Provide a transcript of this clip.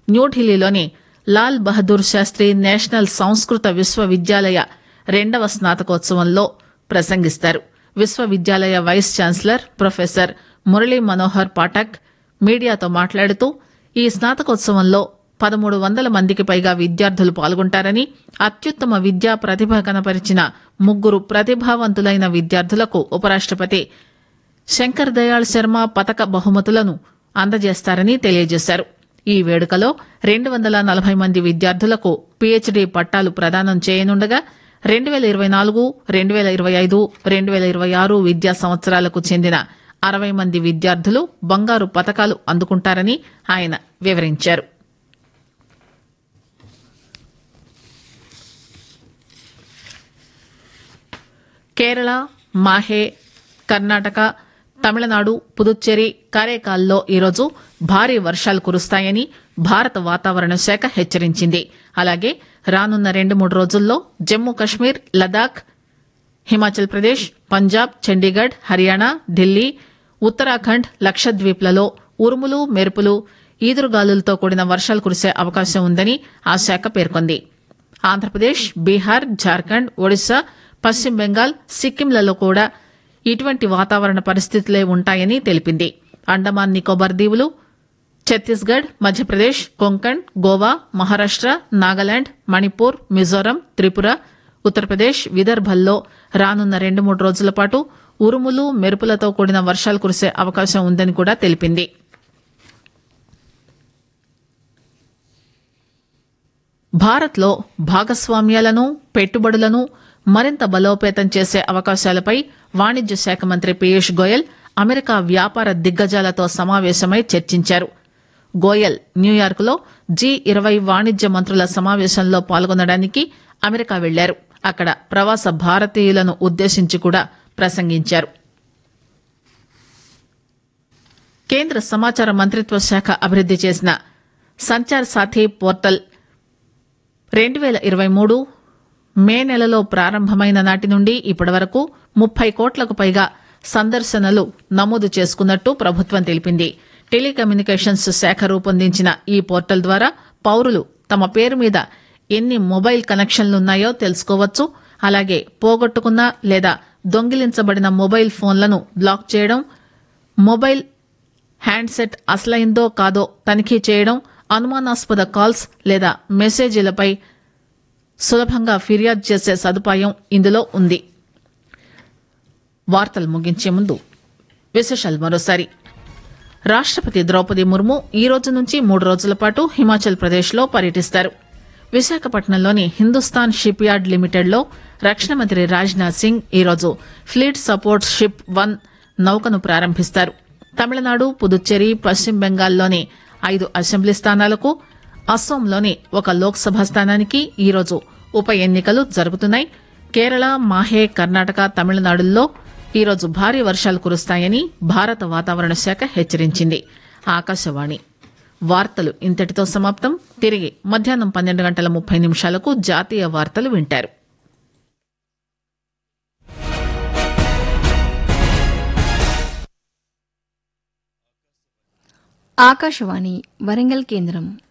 న్యూఢిల్లీలోని లాల్ బహదూర్ శాస్త్రి నేషనల్ సంస్కృత విశ్వవిద్యాలయ రెండవ స్నాతకోత్సవంలో ప్రసంగిస్తారు విశ్వవిద్యాలయ vice chancellor professor Murali Manohar Pathak మీడియాతో మాట్లాడుతూ ఈ స్నాతకోత్సవంలో పదమూడు వందల మందికి పైగా విద్యార్థులు పాల్గొంటారని అత్యుత్తమ విద్యా ప్రతిభ కనపరిచిన ముగ్గురు ప్రతిభావంతులైన విద్యార్థులకు ఉపరాష్టపతి శంకర్ దయాళ్ శర్మ పతక బహుమతులను అందజేస్తారని తెలియజేశారు ఈ వేడుకలో రెండు వందల నలభై మంది విద్యార్థులకు పీహెచ్డీ పట్టాలు ప్రదానం చేయనుండగా రెండు వేల ఇరవై నాలుగు రెండు వేల ఇరవై ఐదు రెండు వేల ఇరవై ఆరు విద్యా సంవత్సరాలకు చెందిన అరవై మంది విద్యార్థులు బంగారు పతకాలు అందుకుంటారని ఆయన వివరించారు కేరళ మాహే కర్ణాటక తమిళనాడు పుదుచ్చేరి కారైకాల్లో ఈరోజు భారీ వర్షాలు కురుస్తాయని భారత వాతావరణ శాఖ హెచ్చరించింది అలాగే రానున్న రెండు మూడు రోజుల్లో జమ్మూ కశ్మీర్ లదాఖ్ హిమాచల్ ప్రదేశ్ పంజాబ్ చండీగఢ్ హర్యానా ఢిల్లీ ఉత్తరాఖండ్ లక్షద్వీప్లలో ఉరుములు మెరుపులు ఈదురుగాలులతో కూడిన వర్షాలు కురిసే అవకాశం ఉందని ఆ శాఖ పేర్కొంది ఆంధ్రప్రదేశ్ బీహార్ జార్ఖండ్ ఒడిశా పశ్చిమ బెంగాల్ సిక్కింలలో కూడా ఇటువంటి వాతావరణ పరిస్థితులే ఉంటాయని తెలిపింది అండమాన్ నికోబార్ దీవులు ఛత్తీస్గఢ్ మధ్యప్రదేశ్ కొంకణ్ గోవా మహారాష్ట నాగాలాండ్ మణిపూర్ మిజోరం త్రిపుర ఉత్తరప్రదేశ్ విదర్భల్లో రానున్న రెండు మూడు రోజుల పాటు ఉరుములు మెరుపులతో కూడిన వర్షాలు కురిసే అవకాశం ఉందని కూడా తెలిపింది భారత్లో భాగస్వామ్యాలను పెట్టుబడులను మరింత బలోపేతం చేసే అవకాశాలపై వాణిజ్య శాఖ మంత్రి పీయూష్ గోయల్ అమెరికా వ్యాపార దిగ్గజాలతో సమావేశమై చర్చించారు గోయల్ న్యూయార్క్లో జీ ఇరవై వాణిజ్య మంత్రుల సమావేశంలో పాల్గొనడానికి అమెరికా వెళ్లారు అక్కడ ప్రవాస భారతీయులను ఉద్దేశించి కూడా ప్రసంగించారు కేంద్ర సమాచార మంత్రిత్వ శాఖ అభివృద్ది చేసిన సంచార్ సాథీ పోర్టల్ రెండు వేల ఇరవై మూడు మే నెలలో ప్రారంభమైన నాటి నుండి ఇప్పటి వరకు ముప్పై కోట్లకు పైగా సందర్శనలు నమోదు చేసుకున్నట్టు ప్రభుత్వం తెలిపింది టెలికమ్యూనికేషన్స్ శాఖ రూపొందించిన ఈ పోర్టల్ ద్వారా పౌరులు తమ పేరు మీద ఎన్ని మొబైల్ కనెక్షన్లున్నాయో తెలుసుకోవచ్చు అలాగే పోగొట్టుకున్న లేదా దొంగిలించబడిన మొబైల్ ఫోన్లను బ్లాక్ చేయడం మొబైల్ హ్యాండ్సెట్ అసలైందో కాదో తనిఖీ చేయడం అనుమానాస్పద కాల్స్ లేదా మెసేజీలపై సులభంగా ఫిర్యాదు చేసే సదుపాయం ఇందులో ఉంది వార్తలు ముగించే ముందు విశేషాలు మరోసారి రాష్టపతి ద్రౌపది ముర్ము ఈ రోజు నుంచి మూడు రోజుల పాటు హిమాచల్ ప్రదేశ్లో పర్యటిస్తారు విశాఖపట్నంలోని హిందుస్థాన్ షిప్ యార్డ్ లిమిటెడ్లో రక్షణ మంత్రి రాజ్నాథ్ సింగ్ ఈరోజు ఫ్లీట్ సపోర్ట్ షిప్ వన్ నౌకను ప్రారంభిస్తారు తమిళనాడు పుదుచ్చేరి పశ్చిమ బెంగాల్లోని ఐదు అసెంబ్లీ స్థానాలకు అస్సోంలోని ఒక లోక్సభ స్థానానికి ఈరోజు ఉప ఎన్నికలు జరుగుతున్నాయి కేరళ మాహే కర్ణాటక తమిళనాడుల్లో ఈరోజు భారీ వర్షాలు కురుస్తాయని భారత వాతావరణ శాఖ హెచ్చరించింది ఆకాశవాణి వార్తలు ఇంతటితో సమాప్తం తిరిగి మధ్యాహ్నం పన్నెండు గంటల ముప్పై నిమిషాలకు జాతీయ వార్తలు వింటారు ఆకాశవాణి వరంగల్ కేంద్రం